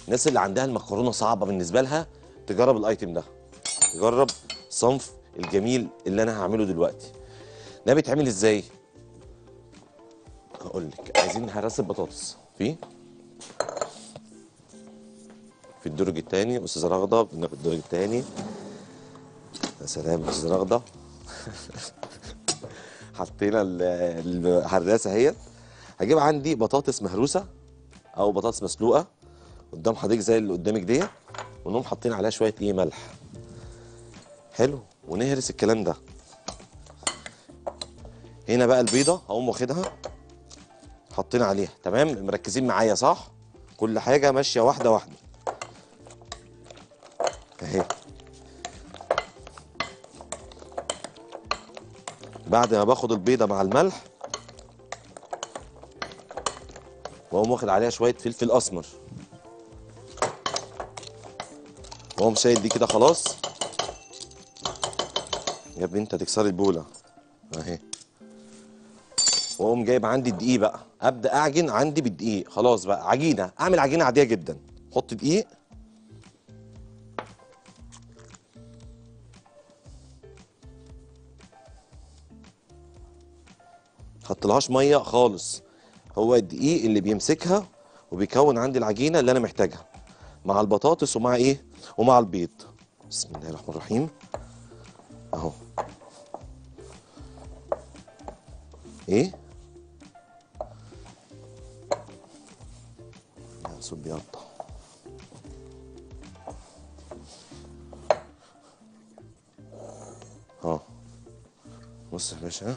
الناس اللي عندها المكرونه صعبه بالنسبه لها تجرب الايتم ده تجرب صنف الجميل اللي انا هعمله دلوقتي ده بيتعمل ازاي هقول لك عايزين هرسه بطاطس في في الدرج الثاني استاذه رغده في الدرج الثاني يا سلام استاذه رغده حطينا ال- الهراسه اهيت هجيب عندي بطاطس مهروسه او بطاطس مسلوقه قدام حضرتك زي اللي قدامك ديت ونقوم حاطين عليها شويه ايه ملح حلو ونهرس الكلام ده هنا بقى البيضه هقوم واخدها حاطين عليها تمام مركزين معايا صح كل حاجه ماشيه واحده واحده اهي بعد ما باخد البيضه مع الملح واقوم واخد عليها شويه فلفل اسمر واقوم شايل دي كده خلاص يا ابني انت تكسري البوله اهي واقوم جايب عندي الدقيق بقى ابدا اعجن عندي بالدقيق خلاص بقى عجينه اعمل عجينه عاديه جدا حط دقيق حطلهاش ميه خالص هو الدقيق اللي بيمسكها وبيكون عندي العجينه اللي انا محتاجها مع البطاطس ومع ايه ومع البيض بسم الله الرحمن الرحيم اهو ايه لا، صوت بيقطع اه بص يا باشا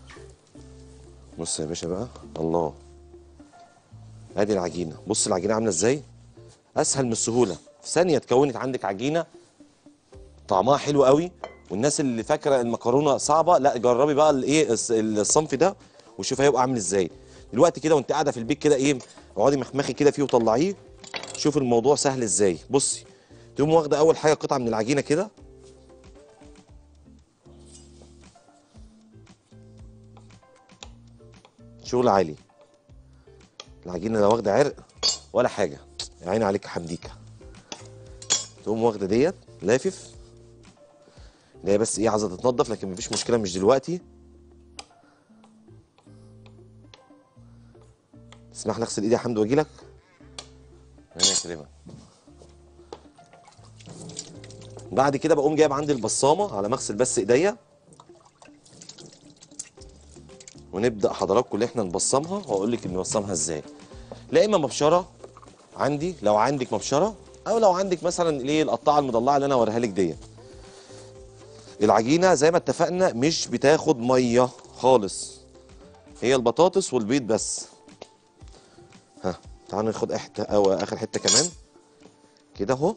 بص يا باشا بقى الله ادي العجينه بص العجينه عامله ازاي اسهل من السهوله في ثانيه اتكونت عندك عجينه طعمها حلو قوي والناس اللي فاكره المكرونه صعبه لا جربي بقى الايه الص- الصنف ده وشوفي هيبقى عامل ازاي دلوقتي كده وانت قاعده في البيت كده ايه اقعدي مخمخي كده فيه وطلعيه شوف الموضوع سهل ازاي بصي تقوم واخده اول حاجه قطعه من العجينه كده شغل عالي العجينه لا واخده عرق ولا حاجه يا عيني عليك يا حمديكه تقوم واخده ديت لافف اللي هي بس ايه عايزه تتنضف لكن مفيش مشكله مش دلوقتي تسمح لي اغسل ايدي يا حمد واجي لك ربنا يكرمك بعد كده بقوم جايب عندي البصامه على مغسل بس ايديا ونبدا حضراتكم اللي احنا نبصمها واقول لك نبصمها ازاي لا اما مبشره عندي لو عندك مبشره او لو عندك مثلا الايه القطاعه المضلعه اللي انا اوريها لك ديت العجينه زي ما اتفقنا مش بتاخد ميه خالص هي البطاطس والبيض بس ها تعالوا ناخد حته او اخر حته كمان كده اهو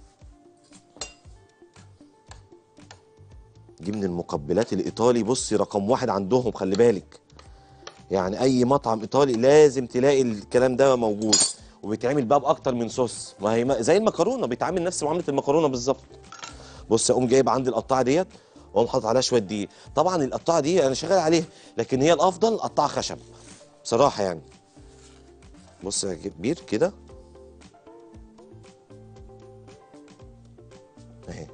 دي من المقبلات الايطالي بصي رقم واحد عندهم خلي بالك يعني اي مطعم ايطالي لازم تلاقي الكلام ده موجود وبيتعمل بقى باكتر من صوص وهي ما- زي المكرونه بيتعمل نفس معامله المكرونه بالظبط بص اقوم جايب عندي القطاعه ديت واقوم حاطط عليها شويه دقيق طبعا القطاعه دي انا شغال عليها لكن هي الافضل قطاعه خشب بصراحه يعني بص يا كبير كده اهي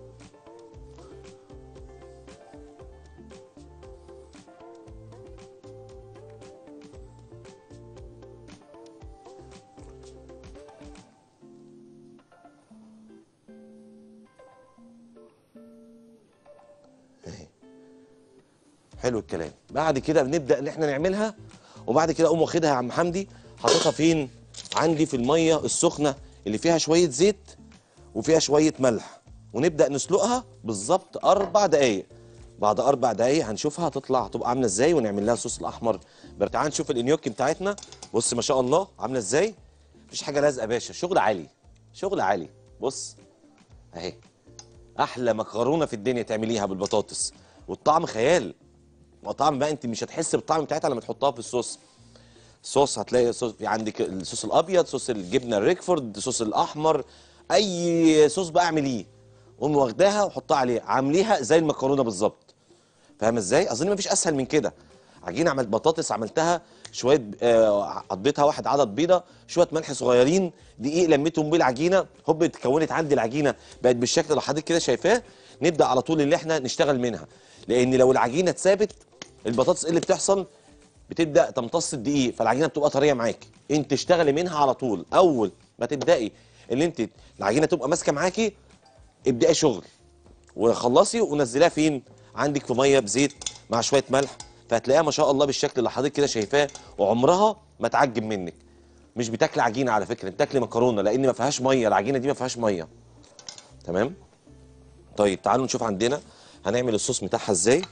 حلو الكلام بعد كده بنبدا ان احنا نعملها وبعد كده اقوم واخدها يا عم حمدي حاططها فين عندي في الميه السخنه اللي فيها شويه زيت وفيها شويه ملح ونبدا نسلقها بالظبط اربع دقائق بعد اربع دقائق هنشوفها هتطلع هتبقى عامله ازاي ونعمل لها صوص الاحمر بر- تعال نشوف الانيوكي بتاعتنا بص ما شاء الله عامله ازاي مفيش حاجه لازقه يا باشا شغل عالي شغل عالي بص اهي احلى مكرونه في الدنيا تعمليها بالبطاطس والطعم خيال وطعم بقى انت مش هتحس بالطعم بتاعتها لما تحطها في الصوص الصوص هتلاقي صوص في عندك الصوص الابيض صوص الجبنه الريكفورد صوص الاحمر اي صوص بقى اعمليه قوم واخداها وحطها عليه عامليها زي المكرونه بالظبط فاهم ازاي اظن مفيش اسهل من كده عجينه عملت بطاطس عملتها شويه آه قضيتها واحد عدد بيضه شويه ملح صغيرين دقيق لميتهم بالعجينه هوب اتكونت عندي العجينه بقت بالشكل اللي حضرتك كده شايفاه نبدا على طول اللي احنا نشتغل منها لان لو العجينه اتثابت البطاطس إيه اللي بتحصل بتبدا تمتص الدقيق فالعجينه بتبقى طريه معاكي انت تشتغلي منها على طول اول ما تبداي ان انت العجينه تبقى ماسكه معاكي ابداي شغل وخلصي ونزليها فين عندك في ميه بزيت مع شويه ملح فهتلاقيها ما شاء الله بالشكل اللي حضرتك كده شايفاه وعمرها ما تعجب منك مش بتاكلي عجينه على فكره انت بتاكلي مكرونه لان ما فيهاش ميه العجينه دي ما فيهاش ميه تمام طيب تعالوا نشوف عندنا هنعمل الصوص بتاعها ازاي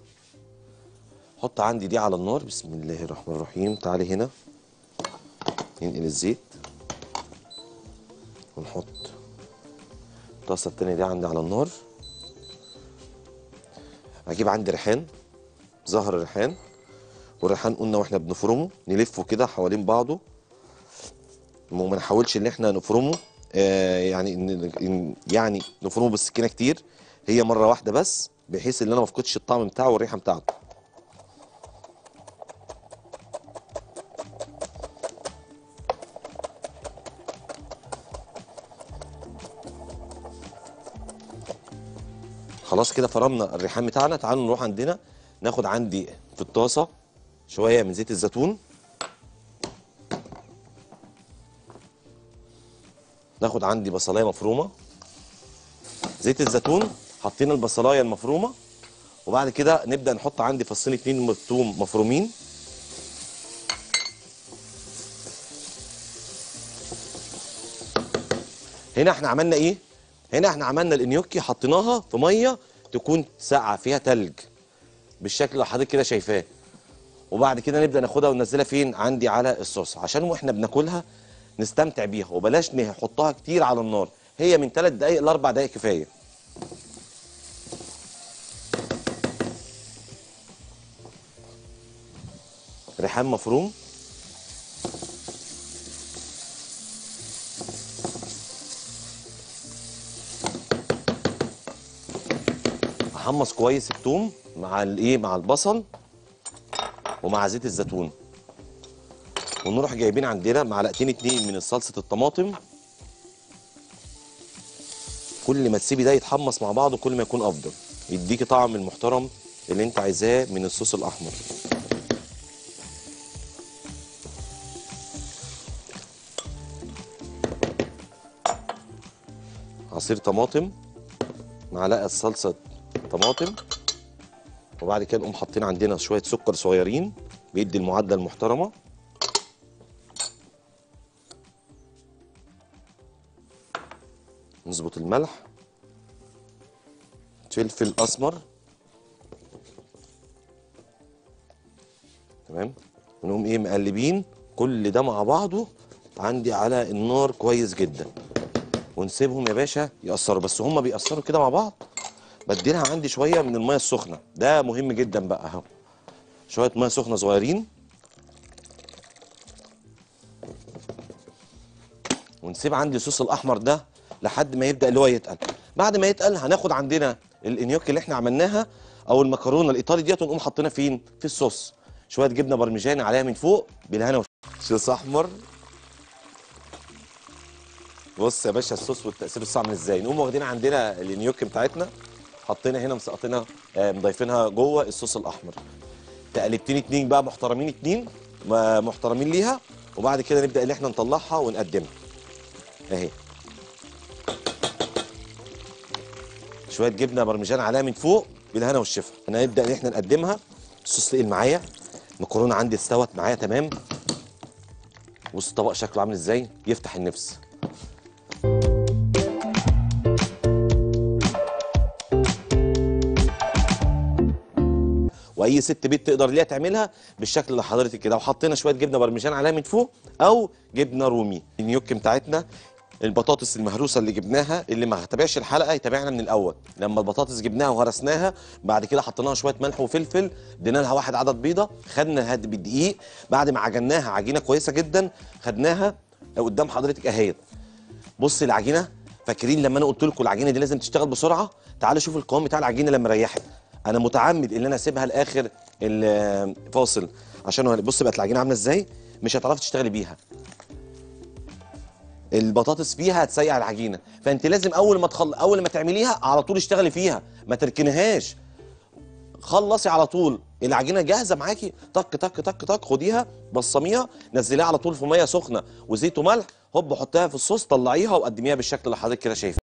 حط عندي دي على النار بسم الله الرحمن الرحيم تعالي هنا ننقل الزيت ونحط الطاسه التانية دي عندي على النار هجيب عندي ريحان زهر الريحان والريحان قلنا واحنا بنفرمه نلفه كده حوالين بعضه وما نحاولش ان احنا نفرمه آه يعني إن- إن- يعني نفرمه بالسكينه كتير هي مره واحده بس بحيث ان انا ما افقدش الطعم بتاعه والريحه بتاعته خلاص كده فرمنا الريحان بتاعنا تعالوا نروح عندنا ناخد عندي في الطاسه شويه من زيت الزيتون ناخد عندي بصلايه مفرومه زيت الزيتون حطينا البصلايه المفرومه وبعد كده نبدا نحط عندي فصين اتنين من الثوم مفرومين هنا احنا عملنا ايه هنا احنا عملنا الانيوكي حطيناها في ميه تكون ساقعه فيها تلج بالشكل اللي حضرتك كده شايفاه وبعد كده نبدا ناخدها وننزلها فين عندي على الصوص عشان واحنا بناكلها نستمتع بيها وبلاش نحطها كتير على النار هي من 3 دقائق ل 4 دقائق كفايه ريحان مفروم احمص كويس الثوم مع الايه مع البصل ومع زيت الزيتون ونروح جايبين عندنا معلقتين اتنين من صلصه الطماطم كل ما تسيبي ده يتحمص مع بعضه كل ما يكون افضل يديكي طعم المحترم اللي انت عايزاه من الصوص الاحمر عصير طماطم معلقه صلصه طماطم وبعد كده نقوم حاطين عندنا شويه سكر صغيرين بيدي المعادله المحترمه نظبط الملح فلفل اسمر تمام ونقوم ايه مقلبين كل ده مع بعضه عندي على النار كويس جدا ونسيبهم يا باشا يأثروا بس هما بيأثروا كده مع بعض بديلها عندي شويه من الميه السخنه ده مهم جدا بقى اهو شويه ميه سخنه صغيرين ونسيب عندي الصوص الاحمر ده لحد ما يبدا اللي هو يتقل بعد ما يتقل هناخد عندنا الانيوكي اللي احنا عملناها او المكرونه الايطالي ديت ونقوم حاطينها فين في الصوص شويه جبنه برمجان عليها من فوق بالهنا والشفا. صوص احمر بص يا باشا الصوص والتاثير الصعب عامل ازاي نقوم واخدين عندنا الانيوكي بتاعتنا حاطينها هنا مسقطينها آه، مضيفينها جوه الصوص الاحمر تقلبتين اتنين بقى محترمين اتنين ما- محترمين ليها وبعد كده نبدا ان احنا نطلعها ونقدمها اهي شويه جبنه برمجان عليها من فوق بالهنا والشفا انا نبدا ان احنا نقدمها الصوص تقيل معايا المكرونه عندي استوت معايا تمام بص الطبق شكله عامل ازاي يفتح النفس واي ست بيت تقدر ليها تعملها بالشكل اللي حضرتك كده وحطينا شويه جبنه برمجان عليها من فوق او جبنه رومي النيوك بتاعتنا البطاطس المهروسه اللي جبناها اللي ما تابعش الحلقه يتابعنا من الاول لما البطاطس جبناها وهرسناها بعد كده حطينا لها شويه ملح وفلفل ادينا لها واحد عدد بيضه خدنا هاد بالدقيق بعد ما عجناها عجينه كويسه جدا خدناها قدام حضرتك اهيت بص العجينه فاكرين لما انا قلت لكم العجينه دي لازم تشتغل بسرعه تعالوا شوفوا القوام بتاع العجينه لما ريحت انا متعمد ان انا اسيبها لاخر الفاصل عشان هو- بص بقت العجينه عامله ازاي مش هتعرفي تشتغلي بيها البطاطس فيها هتسيع العجينه فانت لازم اول ما تخل... اول ما تعمليها على طول اشتغلي فيها ما تركنيهاش خلصي على طول العجينه جاهزه معاكي طك طك طك طك خديها بصميها نزليها على طول في ميه سخنه وزيت وملح هوب حطيها في الصوص طلعيها وقدميها بالشكل اللي حضرتك كده شايفه